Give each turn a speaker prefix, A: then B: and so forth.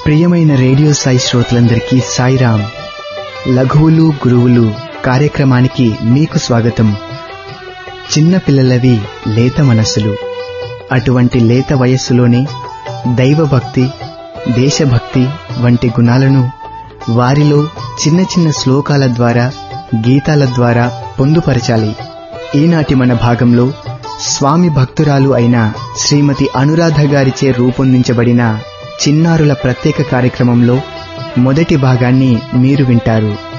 A: ప్రియమైన రేడియో సాయి శ్రోతలందరికీ సాయిరాం లఘువులు గురువులు కార్యక్రమానికి మీకు స్వాగతం చిన్న పిల్లలవి లేత మనస్సులు అటువంటి లేత వయస్సులోనే దైవభక్తి దేశభక్తి వంటి గుణాలను వారిలో చిన్న చిన్న శ్లోకాల ద్వారా గీతాల ద్వారా పొందుపరచాలి ఈనాటి మన భాగంలో స్వామి భక్తురాలు అయిన శ్రీమతి అనురాధ గారిచే రూపొందించబడిన చిన్నారుల ప్రత్యేక కార్యక్రమంలో మొదటి భాగాన్ని మీరు వింటారు